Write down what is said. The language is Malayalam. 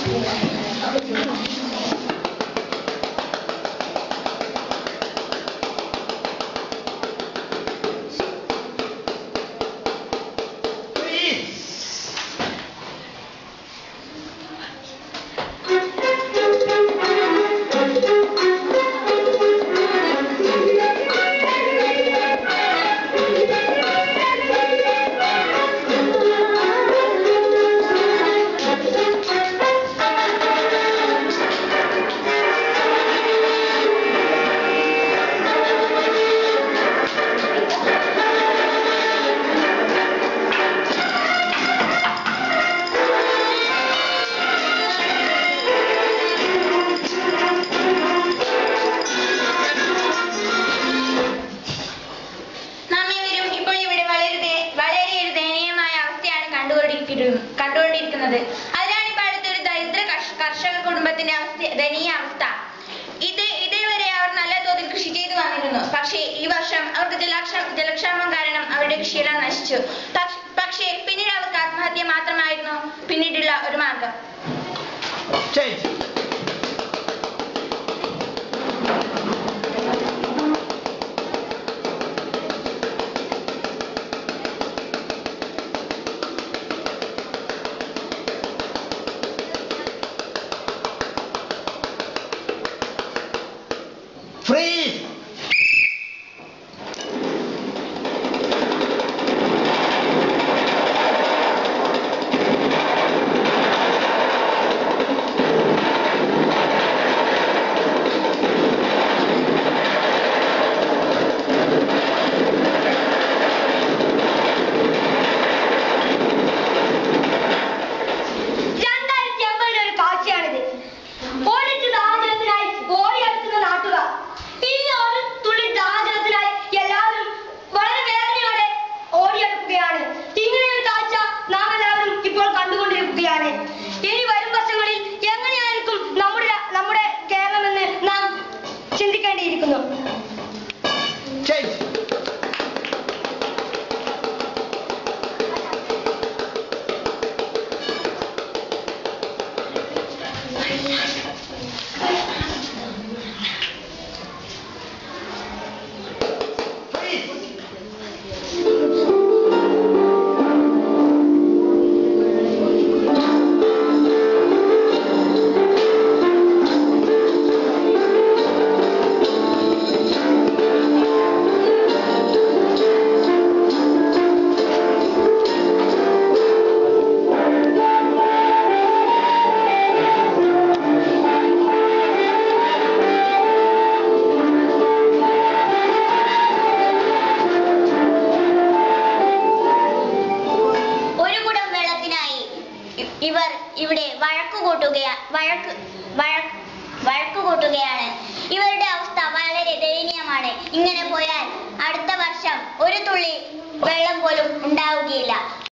നാം ഇവരും ഇപ്പോൾ ഇവിടെ വളരെ ദേ- വളരെ ഒരു ദയനീയമായ അവസ്ഥയാണ് കണ്ടുകൊണ്ടിരിക്കുന്നത് കണ്ടുകൊണ്ടിരിക്കുന്നത് അതിനാണ് ഇപ്പോൾ അടുത്തൊരു ദരിദ്ര കർഷ- കർഷക കുടുംബത്തിന്റെ അവസ്ഥ ദയനീയ അവസ്ഥ ഇത് ഇതേവരെ അവർ നല്ല തോതിൽ കൃഷി ചെയ്തു വന്നിരുന്നു പക്ഷേ ഈ വർഷം അവർക്ക് ജലക്ഷ ജലക്ഷാമം കാരണം അവരുടെ കൃഷിയെല്ലാം നശിച്ചു പക്ഷ- പക്ഷേ പിന്നീട് അവർക്ക് ആത്മഹത്യ മാത്രമായിരുന്നു പിന്നീടുള്ള ഒരു മാർഗം Change. Freeze. രണ്ടായിരത്തി അമ്പതിലെ ഒരു കാഴ്ചയാണിത് ഒരിറ്റ് ദാഹജലത്തിനായി ഓടിയെടുക്കുന്ന നാട്ടുകാർ ഇനി ഒരു തുള്ളി ദാഹജലത്തിനായി എല്ലാവരും വളരെ വേദനയോടെ ഓടിയെടുക്കുകയാണ് ഇങ്ങനെ ഒരു കാഴ്ച നാം എല്ലാവരും ഇപ്പോൾ കണ്ടുകൊണ്ടിരിക്കുകയാണ് ഇനി വരും വർഷങ്ങളിൽ എങ്ങനെയായിരിക്കും നമ്മുടെ നമ്മുടെ കേരളമെന്ന് നാം ചിന്തിക്കേണ്ടിയിരിക്കുന്നു Change. Freeze. ഒരു കുടം വെള്ളത്തിനായി ഇ- ഇവർ ഇവിടെ വഴക്കു കൂട്ടുകയാ വഴക്ക് വഴക്ക് വഴക്കു കൂട്ടുകയാണ് ഇവരുടെ അവസ്ഥ വളരെ ദയനീയമാണ് ഇങ്ങനെ പോയാൽ അടുത്ത വർഷം ഒരു തുള്ളി വെള്ളം പോലും ഉണ്ടാവുകയില്ല